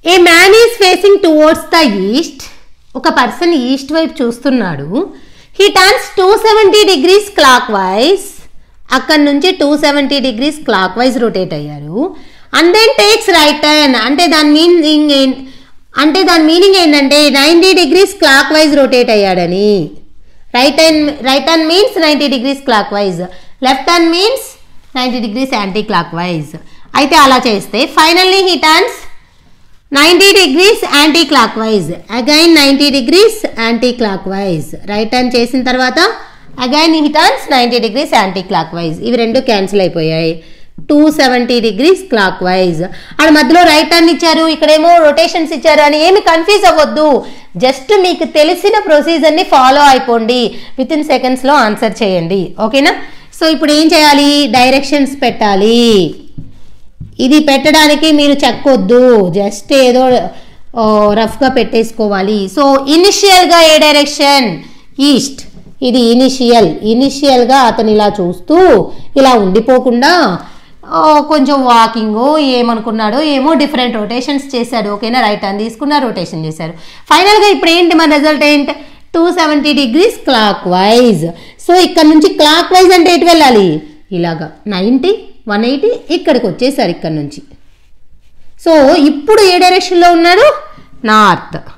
A man is facing towards the east ఒక person east వైపు చూస్తున్నాడు he turns two seventy degrees clockwise అక్కడ నుంచి two seventy degrees clockwise rotate అయ్యారు and then takes right turn అంటే దాని meaning అంటే దాని మీనింగ్ ఏంటంటే ninety degrees clockwise rotate అయ్యాడని right turn right turn means ninety degrees clockwise left turn means ninety degrees anticlockwise అయితే అలా చేస్తే finally he turns ninety degrees anticlockwise again ninety degrees anticlockwise right turn చేసిన తర్వాత again he turns ninety degrees anticlockwise ఇవి రెండు cancel అయిపోయాయి two seventy degrees clockwise ఆడ మధ్యలో రైట్ టర్న్ ఇచ్చారు ఇక్కడేమో rotations ఇచ్చారు అని ఏమి కన్ఫ్యూజ్ అవ్వద్దు జస్ట్ మీకు తెలిసిన ప్రొసీజర్ని ఫాలో అయిపోండి విత్ ఇన్ సెకండ్స్లో ఆన్సర్ చేయండి ఓకేనా సో ఇప్పుడు ఏం చేయాలి డైరెక్షన్స్ పెట్టాలి ఇది పెట్టడానికి మీరు చెక్కొద్దు జస్ట్ ఏదో ఓ, రఫ్గా పెట్టేసుకోవాలి సో ఇనిషియల్గా ఏ డైరెక్షన్ ఈస్ట్ ఇది ఇనిషియల్ ఇనిషియల్గా అతను ఇలా చూస్తూ ఇలా ఉండిపోకుండా ఓ, కొంచెం వాకింగ్ ఏమనుకున్నాడో ఏమో డిఫరెంట్ రొటేషన్స్ చేశాడు ఓకేనా రైట్ టర్న్ తీసుకున్న రొటేషన్ చేశారు ఫైనల్గా ఇప్పుడు ఏంటి మన రిజల్ట్ ఏంటి two seventy degrees clockwise so ఇక్కడ నుంచి క్లాక్ వైజ్ అంటే ఎటు వెళ్ళాలి ఇలాగా నైంటీ వన్ ఎయిటీ ఇక్కడికి వచ్చేసారు ఇక్కడ నుంచి సో ఇప్పుడు ఏ డైరెక్షన్లో ఉన్నాడు నార్త్